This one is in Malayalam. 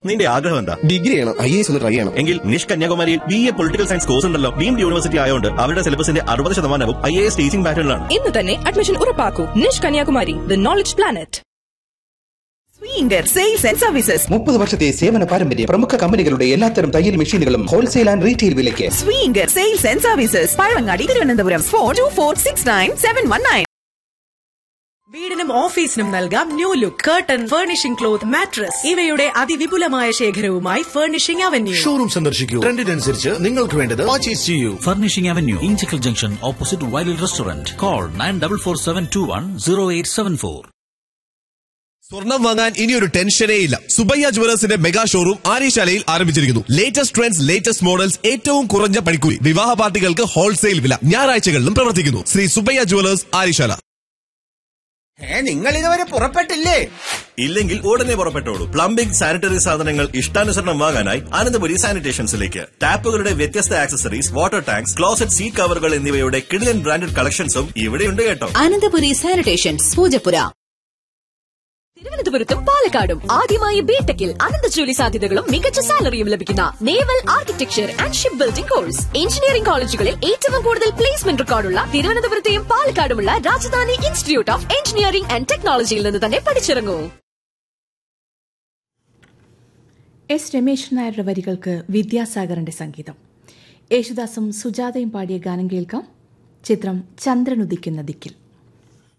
നിന്റെ ആഗ്രഹം എന്താ ഡിഗ്രി ചെയ്യണം ഐ എസ് ഒന്ന് ട്രൈ ചെയ്യണം എങ്കിൽ നിഷ് കന്യാകുമാരിയിൽ B A political science course ഉണ്ടല്ലോ ഡീംഡ് യൂണിവേഴ്സിറ്റി ആയതുകൊണ്ട് അവരുടെ സിലബസിന്റെ അറുപത് ശതമാനവും ഐ എ എസ് ടീച്ചിംഗ് പാറ്റേണിലാണ് ഇന്ന് തന്നെ അഡ്മിഷൻ ഉറപ്പാക്കൂ Nish Kanyakumari the knowledge planet Swinkar sales and services മുപ്പത് വർഷത്തെ സേവന പാരമ്പര്യം പ്രമുഖ കമ്പനികളുടെ എല്ലാത്തരം തയ്യൽ മെഷീനുകളും ഹോൾസെയിൽ ആൻഡ് റീറ്റെയിൽ വിലയ്ക്ക് Swinkar sales and services Pazhavangadi Thiruvananthapuram four two four six nine seven one nine വീടിനും ഓഫീസിനും നൽകാം new look curtain furnishing cloth mattress ഇവയുടെ അതിവിപുലമായ ശേഖരവുമായി ഫർണിഷിംഗ് അവന്യൂ ഷോറൂം സന്ദർശിക്കൂ ട്രെൻഡിനനുസരിച്ച് നിങ്ങൾക്ക് വേണ്ടത് പർച്ചേസ് ചെയ്യൂ Furnishing Avenue, Inchicle Junction, opposite Wiley Restaurant. Call 9447210874. സ്വർണം വാങ്ങാൻ ഇനി ഒരു ടെൻഷനേ ഇല്ല സുബയ്യ ജുവലേഴ്സിന്റെ മെഗാ ഷോറൂം ആര്യശാലയിൽ ആരംഭിച്ചിരിക്കുന്നു ലേറ്റസ്റ്റ് ട്രെൻഡ്സ് ലേറ്റസ്റ്റ് മോഡൽസ് ഏറ്റവും കുറഞ്ഞ പണിക്കൂലി വിവാഹ പാർട്ടികൾക്ക് ഹോൾസെയിൽ വില ഞായറാഴ്ചകളിലും പ്രവർത്തിക്കുന്നു ശ്രീ സുബയ്യ ജുവലേഴ്സ് ആര്യശാല നിങ്ങൾ ഇതുവരെ പുറപ്പെട്ടില്ലേ ഇല്ലെങ്കിൽ ഉടനെ പുറപ്പെട്ടോളൂ പ്ലംബിംഗ് സാനിറ്ററി സാധനങ്ങൾ ഇഷ്ടാനുസരണം വാങ്ങാനായി അനന്തപുരി സാനിറ്റേഷൻസിലേക്ക് ടാപ്പുകളുടെ വ്യത്യസ്ത accessories water tanks closet seat കവറുകൾ എന്നിവയുടെ കിടിലൻ ബ്രാൻഡഡ് കളക്ഷൻസും ഇവിടെയുണ്ട് കേട്ടോ അനന്തപുരി സാനിറ്റേഷൻസ് പൂജപ്പുര തിരുവനന്തപുരത്തും പാലക്കാടും ആദ്യമായി ബിടെക്കിൽ അനന്ത ജോലി സാധ്യതകളും മികച്ച സാലറിയും ലഭിക്കുന്ന naval architecture and ship building course engineering കോളേജുകളിൽ ഏറ്റവും കൂടുതൽ പ്ലേസ്മെന്റ് റെക്കോർഡുള്ള തിരുവനന്തപുരത്തെയും പാലക്കാടുമുള്ള Rajadhani institute of engineering and ടെക്നോളജിയിൽ നിന്ന് തന്നെ പഠിച്ചിറങ്ങൂ എസ് രമേശൻ നായരുടെ വരികൾക്ക് വിദ്യാസാഗറിന്റെ സംഗീതം യേശുദാസും സുജാതയും പാടിയ ഗാനം കേൾക്കാം ചിത്രം ചന്ദ്രനുദിക്കുന്ന ദിക്കിൽ